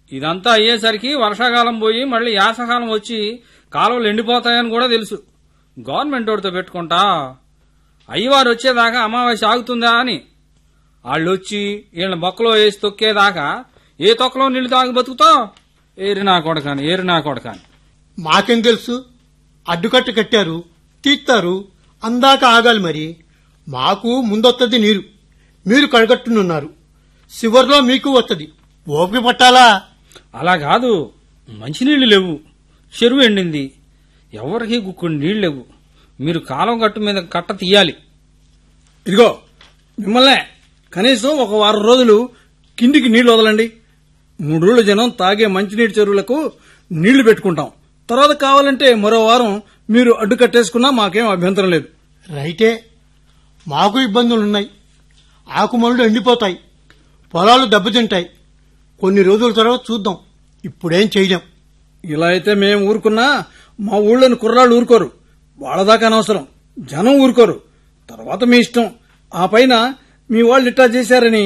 ఇదంతా అయ్యేసరికి వర్షాకాలం పోయి మళ్ళీ యాసకాలం వచ్చి కాలువలు ఎండిపోతాయని కూడా తెలుసు గవర్నమెంట్ వాడితో పెట్టుకుంటా అయ్యవారు వచ్చేదాకా అమావాస్య ఆగుతుందా అని వాళ్ళు వచ్చి వీళ్ళ బొక్కలో వేసి తొక్కేదాకా ఏ తొక్కలో నీళ్లు తాగి బతుకుతావు ఏరి నా కొడకాని ఏరి నా కొడకాని మాకేం తెలుసు అడ్డుకట్ట కట్టారు తీస్తారు అందాక ఆగాలి మరి మాకు ముందొత్తది నీరు మీరు కడగట్టునున్నారు చివర్లో మీకు వత్తది ఓపిక పట్టాలా అలా కాదు మంచినీళ్లు లేవు చెరువు ఎండింది ఎవరికి గుక్కుడు నీళ్లు లేవు మీరు కాలం గట్టు మీద కట్ట తీయాలి ఇదిగో మిమ్మల్నే కనీసం ఒక వారం రోజులు కిందికి నీళ్లు వదలండి మూడు రోజుల జనం తాగే మంచినీటి చెరువులకు నీళ్లు పెట్టుకుంటాం తర్వాత కావాలంటే మరో వారం మీరు అడ్డు కట్టేసుకున్నా మాకేం అభ్యంతరం లేదు రైటే మాకు ఇబ్బందులున్నాయి ఆకుమళ్ళు ఎండిపోతాయి పొలాలు దెబ్బతింటాయి కొన్ని రోజుల తర్వాత చూద్దాం ఇప్పుడేం చేయలేం ఇలా అయితే మేము ఊరుకున్నా మా ఊళ్ళోని కుర్రాళ్ళు ఊరుకోరు వాళ్ళదాకా అనవసరం జనం ఊరుకోరు తర్వాత మీ ఇష్టం ఆ పైన మీ వాళ్ళు ఇట్టా చేశారని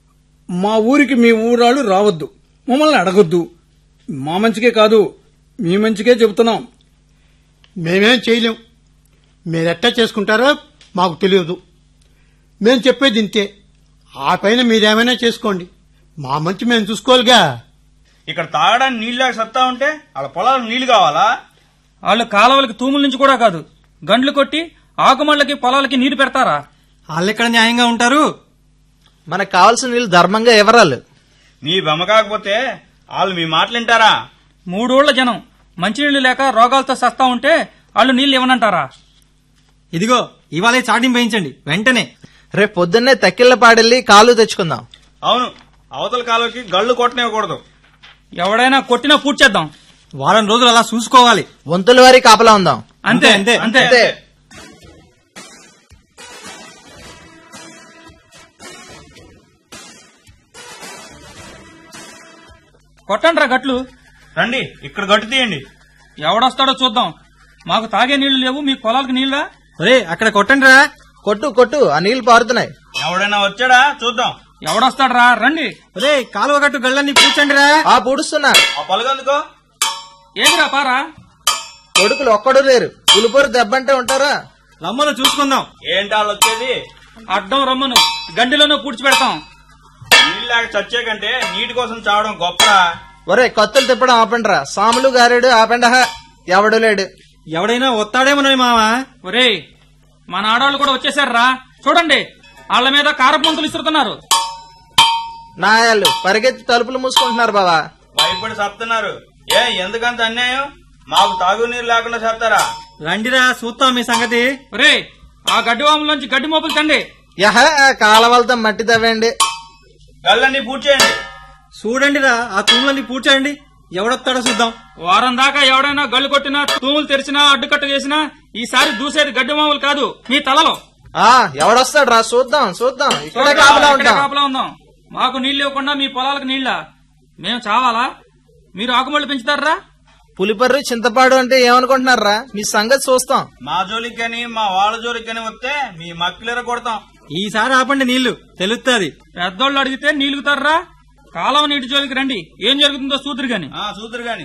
మా ఊరికి మీ ఊరాళ్ళు రావద్దు మమ్మల్ని అడగొద్దు మా మంచికే కాదు మీ మంచికే చెబుతున్నాం మేమేం చేయలేం మీరెట్టా చేసుకుంటారో మాకు తెలియదు మేం చెప్పేది ఇంతే ఆ పైన మీరేమైనా చేసుకోండి మా మంచి మేము చూసుకోవాలిగా ఇక్కడ తాగడానికి నీళ్ళు లేక సత్తా ఉంటే వాళ్ళ పొలాలకు నీళ్లు కావాలా వాళ్ళు కాలువలకి తూముల నుంచి కూడా కాదు గండ్లు కొట్టి ఆకుమళ్ళకి పొలాలకి నీరు పెడతారా వాళ్ళెక్కడ న్యాయంగా ఉంటారు మనకు కావాల్సిన నీళ్ళు ధర్మంగా ఇవ్వరాలు మీ బెమ్మ కాకపోతే వాళ్ళు మీ మాటలు వింటారా మూడోళ్ల జనం మంచినీళ్లు లేక రోగాలతో సస్తా ఉంటే వాళ్ళు నీళ్లు ఇవ్వనంటారా ఇదిగో ఇవాళే చాటింపు వేయించండి వెంటనే రేపు పొద్దున్నే తక్కిళ్ళ పాడెళ్ళి కాలు తెచ్చుకుందాం అవును అవతల కాలువకి గళ్ళు కొట్టనివ్వకూడదు ఎవడైనా కొట్టినా పూడ్చేద్దాం వారం రోజులు అలా చూసుకోవాలి వంతుల వారి కాపలా ఉందాం అంతే అంతే, అంతే అంతే కొట్టండ్రా గట్లు రండి ఇక్కడ గట్టు తీయండి ఎవడొస్తాడో చూద్దాం మాకు తాగే నీళ్లు లేవు మీ పొలాలకు నీళ్ళా ఒరే అక్కడ కొట్టండి రా కొట్టు కొట్టు ఆ నీళ్లు పారుతున్నాయి ఎవడైనా వచ్చాడా చూద్దాం ఎవడొస్తాడ్రా రండి ఒరే కాలువ గట్టు గళ్ళన్ని పూడ్చండి రా ఆ పూడుస్తున్నా ఆ పలుగందుకో ఏదిరా పారా కొడుకులు ఒక్కడు లేరు పులిపొరు దెబ్బంటే ఉంటారా రమ్మను చూసుకుందాం ఏంటి వాళ్ళు వచ్చేది అడ్డం రమ్మను గండిలోనూ పూడ్చి పెడతాం నీళ్ళు లేక చచ్చే కంటే నీటి కోసం చావడం గొప్పరా ఒరే కత్తులు తిప్పడం ఆపండిరా సాములు గారేడు ఆపండహ ఎవడు లేడు ఎవడైనా వస్తాడేమోనని మావా ఒరేయ్ మన ఆడవాళ్ళు కూడా వచ్చేసారా చూడండి వాళ్ళ మీద కారపొంతులు ఇస్తున్నారు నాయాలు పరిగెత్తి తలుపులు మూసుకుంటున్నారు బావా భయపడి సత్తున్నారు ఏ ఎందుకంత అన్యాయం మాకు తాగునీరు లేకుండా చేస్తారా రండిరా చూస్తాం మీ సంగతి ఒరేయ్ ఆ గడ్డి వాములోంచి గడ్డి మోపులు తండి యహ కాలవలతో మట్టి తవ్వండి గళ్ళన్నీ పూడ్చేయండి చూడండిరా ఆ తూములన్నీ పూడ్చండి ఎవడొస్తాడో చూద్దాం వారం దాకా ఎవడైనా గళ్ళు కొట్టినా తూములు తెరిచినా అడ్డుకట్ట చేసినా ఈసారి దూసేది గడ్డి మామూలు కాదు మీ తలలో ఆ ఎవడొస్తాడు రా చూద్దాం చూద్దాం ఇక్కడే చూడరా, కాపలా ఇక్కడే ఉంటాం కాపలా ఉందాం మాకు నీళ్ళు ఇవ్వకుండా మీ పొలాలకు నీళ్ళ మేము చావాలా మీరు ఆకుమళ్ళు పెంచుతారా పులిపర్రు చింతపాడు అంటే ఏమనుకుంటున్నారా మీ సంగతి చూస్తాం మా జోలికి కానీ మా వాళ్ళ జోలికి కానీ వస్తే మీ మక్కిలేర కొడతాం ఈసారి ఆపండి నీళ్లు తెలుస్తుంది పెద్దోళ్ళు అడిగితే నీలుగుతారా కాలువ నీటి జోలికి రండి ఏం జరుగుతుందో చూద్దరు గాని ఆ చూద్దరు గాని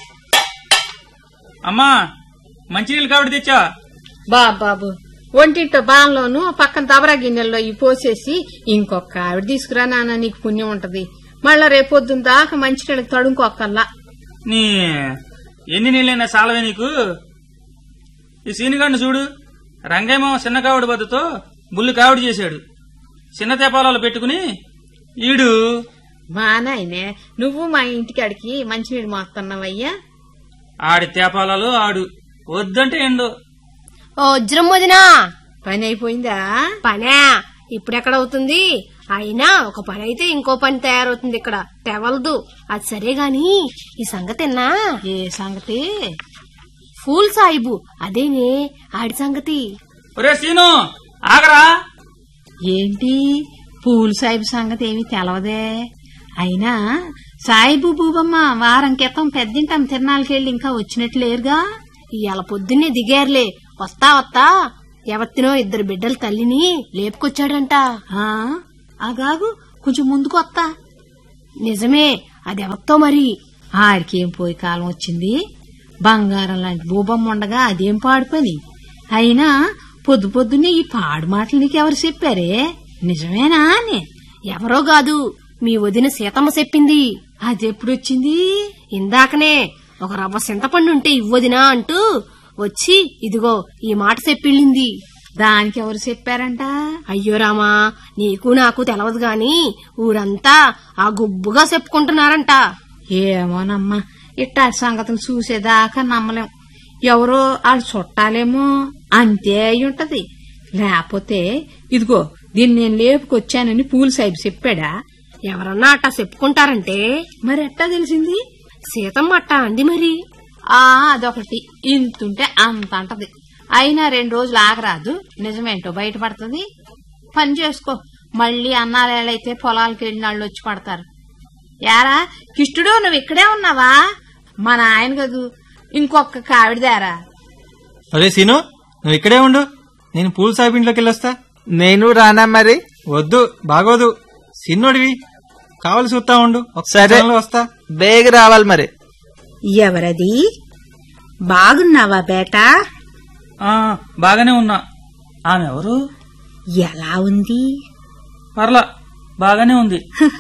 అమ్మా మంచినీళ్ళు కాబట్టి తెచ్చా బాబాబు ఒంటింటో బాన్లోను పక్కన దబరా గిన్నెల్లో ఈ పోసేసి ఇంకొక ఆవిడ తీసుకురా నాన్న నీకు పుణ్యం ఉంటది మళ్ళా రేపొద్దున దాకా మంచినీళ్ళకి తడుముకోకల్లా నీ ఎన్ని నీళ్ళైనా సాలవే నీకు ఈ సీనిగాడిని చూడు రంగయ్య చిన్న కావిడి బద్దుతో బుల్లి కావిడి చేశాడు చిన్న తెపాలాలు పెట్టుకుని ఈడు మా నాయనే నువ్వు మా ఇంటికాడికి మంచినీళ్ళు మోస్తున్నావయ్యా ఆడి తేపాలాలు ఆడు వద్దంటే ఎండు ఓ వజ్రం వదినా పని అయిపోయిందా పనే ఇప్పుడెక్కడవుతుంది అయినా ఒక పని అయితే ఇంకో పని తయారవుతుంది ఇక్కడ తెవలదు అది సరే గాని ఈ సంగతేనా ఏ సంగతి ఫూల్ సాయిబు అదేనే ఆడి సంగతి ఒరే సీను ఆగరా ఏంటి పూలు సాయిబు సంగతి ఏమీ తెలవదే అయినా సాయిబు బూబమ్మ వారం క్రితం పెద్దింటాం తిరణాలకెళ్ళి ఇంకా వచ్చినట్లు లేరుగా ఇవాళ పొద్దున్నే దిగారులే వస్తా వస్తా ఎవత్తినో ఇద్దరు బిడ్డల తల్లిని లేపుకొచ్చాడంట ఆ, ఆగాగు కొంచెం ముందుకు వస్తా నిజమే అదెవరితో మరి ఆడికేం పోయి కాలం వచ్చింది బంగారం లాంటి భూబొమ్మ ఉండగా అదేం పాడు పని అయినా పొద్దు పొద్దున్నే ఈ పాడు మాటలు నీకెవరు చెప్పారే నిజమేనా అని ఎవరో కాదు మీ వదిన సీతమ్మ చెప్పింది అది ఎప్పుడొచ్చింది ఇందాకనే ఒక రవ్వ చింతపండు ఉంటే ఇవ్వదినా అంటూ వచ్చి ఇదిగో ఈ మాట చెప్పిళ్ళింది దానికి ఎవరు చెప్పారంట అయ్యో రామా నీకు నాకు తెలవదు గాని ఊరంతా ఆ గుబ్బుగా చెప్పుకుంటున్నారంట ఏమోనమ్మా ఇట్టాటి సంగతులు చూసేదాకా నమ్మలేం ఎవరో ఆడు చుట్టాలేమో అంతే అయి ఉంటది లేకపోతే ఇదిగో దీన్ని నేను లేపుకొచ్చానని పూల్ సాహిబ్ చెప్పాడా ఎవరన్నా అట్టా చెప్పుకుంటారంటే మరి ఎట్టా తెలిసింది సీతమ్మ అట్టా అంది మరి ఆ అదొకటి ఇంతుంటే అంత అంటది అయినా రెండు రోజులు ఆగరాదు నిజమేంటో బయటపడుతుంది పని చేసుకో మళ్ళీ అన్నాలేళ్ళైతే పొలాలకు వెళ్ళిన వాళ్ళు వచ్చి పడతారు యారా కిష్టుడు నువ్వు ఇక్కడే ఉన్నావా మా నాయన కదూ ఇంకొక కావిడిదారా అరే సీను నువ్వు ఇక్కడే ఉండు నేను పూల్ సాహిబ్ ఇంట్లోకి వెళ్ళొస్తా నేను రానా మరి వద్దు బాగోదు సిన్నోడివి కావాలి చూస్తా ఉండు సరే. ఒకసారి వస్తా బేగ రావాలి మరి ఎవరది బాగున్నావా బేటా ఆ, బాగానే ఉన్నా ఆమె ఎవరు ఎలా ఉంది పర్లా బాగానే ఉంది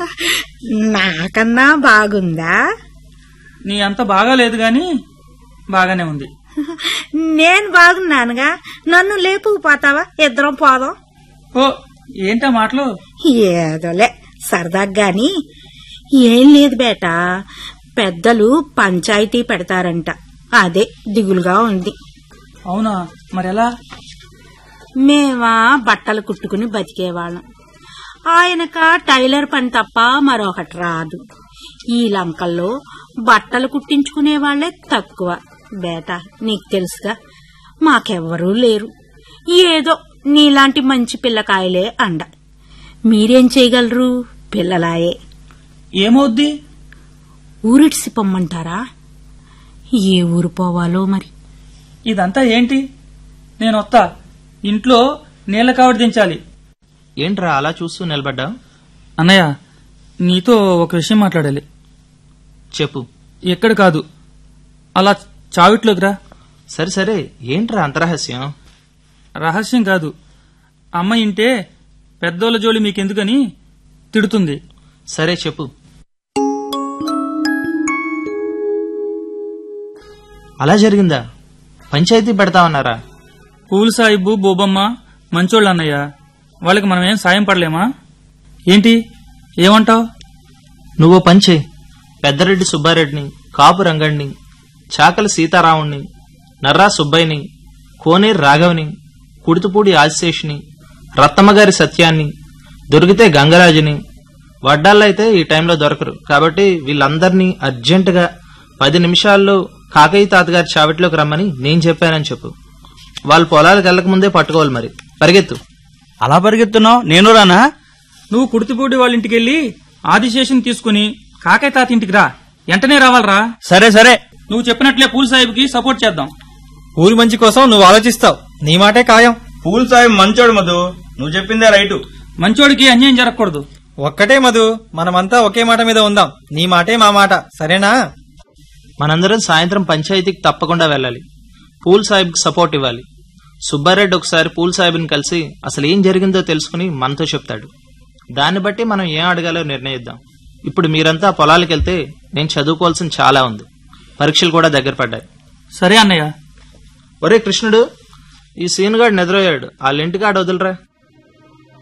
నాకన్నా బాగుందా నీ అంత బాగా లేదు గాని బాగానే ఉంది నేను బాగున్నానుగా నన్ను లేపుకుపోతావా ఇద్దరం పోదాం ఓ ఏంటా మాటలు ఏదోలే సరదాగా గాని ఏం లేదు బేటా పెద్దలు పంచాయతీ పెడతారంట అదే దిగులుగా ఉంది అవునా మరెలా మేమా బట్టలు కుట్టుకుని బతికేవాళ్ళం ఆయనక టైలర్ పని తప్ప మరొకటి రాదు ఈ లంకల్లో బట్టలు కుట్టించుకునే వాళ్లే తక్కువ బేటా నీకు తెలుసుగా మాకెవ్వరూ లేరు ఏదో నీలాంటి మంచి పిల్లకాయలే అండ మీరేం చేయగలరు పిల్లలాయే ఏమవుద్ది ఊరిడిసి పొమ్మంటారా ఏ ఊరు పోవాలో మరి ఇదంతా ఏంటి నేను వస్తా ఇంట్లో నీళ్ల కావడి దించాలి ఏంట్రా అలా చూస్తూ నిలబడ్డా అన్నయ్య నీతో ఒక విషయం మాట్లాడాలి చెప్పు ఎక్కడ కాదు అలా చావిట్లోకి రా సరే సరే ఏంట్రా అంతరహస్యం రహస్యం కాదు అమ్మ ఇంటే పెద్దోళ్ళ జోలి మీకెందుకని తిడుతుంది సరే చెప్పు అలా జరిగిందా పంచాయతీ పెడతామన్నారా పూల్ సాహిబు బోబమ్మ మంచోళ్ళు అన్నయ్య వాళ్ళకి మనం ఏం సాయం పడలేమా ఏంటి ఏమంటావ్ నువ్వు పంచే పెద్దరెడ్డి సుబ్బారెడ్డిని కాపు రంగడిని చాకలి సీతారాముణ్ణి నర్రా సుబ్బయ్యని కోనేరు రాఘవని కుడితుపూడి ఆదిశేషిని రత్తమ్మగారి సత్యాన్ని దొరికితే గంగరాజుని వడ్డాళ్ళైతే ఈ టైంలో దొరకరు కాబట్టి వీళ్ళందరినీ అర్జెంటుగా పది నిమిషాల్లో కాకయ్య తాతగారి చావిట్లోకి రమ్మని నేను చెప్పానని చెప్పు వాళ్ళు పొలాలకు వెళ్ళక ముందే పట్టుకోవాలి మరి పరిగెత్తు అలా పరిగెత్తున్నావు నేను రానా నువ్వు కుడితిపూడి వాళ్ళ ఇంటికి వెళ్ళి ఆదిశేషుని తీసుకుని కాకయ్య తాత ఇంటికి రా వెంటనే రావాలరా సరే సరే నువ్వు చెప్పినట్లే పూల్ సాహిబ్కి సపోర్ట్ చేద్దాం ఊరి మంచి కోసం నువ్వు ఆలోచిస్తావు నీ మాటే ఖాయం పూల్ సాహిబ్ మంచోడు మధు నువ్వు చెప్పిందే రైటు మంచోడికి అన్యాయం జరగకూడదు ఒక్కటే మధు మనమంతా ఒకే మాట మీద ఉందాం నీ మాటే మా మాట సరేనా మనందరం సాయంత్రం పంచాయతీకి తప్పకుండా వెళ్ళాలి పూల్ సాహిబ్కి సపోర్ట్ ఇవ్వాలి సుబ్బారెడ్డి ఒకసారి పూల్ సాహిబ్ని కలిసి అసలు ఏం జరిగిందో తెలుసుకుని మనతో చెప్తాడు దాన్ని బట్టి మనం ఏం అడగాలో నిర్ణయిద్దాం ఇప్పుడు మీరంతా పొలాలకు వెళ్తే నేను చదువుకోవాల్సిన చాలా ఉంది పరీక్షలు కూడా దగ్గర పడ్డాయి సరే అన్నయ్య ఒరే కృష్ణుడు ఈ సీనుగాడు నిద్రపోయాడు వాళ్ళ ఇంటికాడ వదిలిరా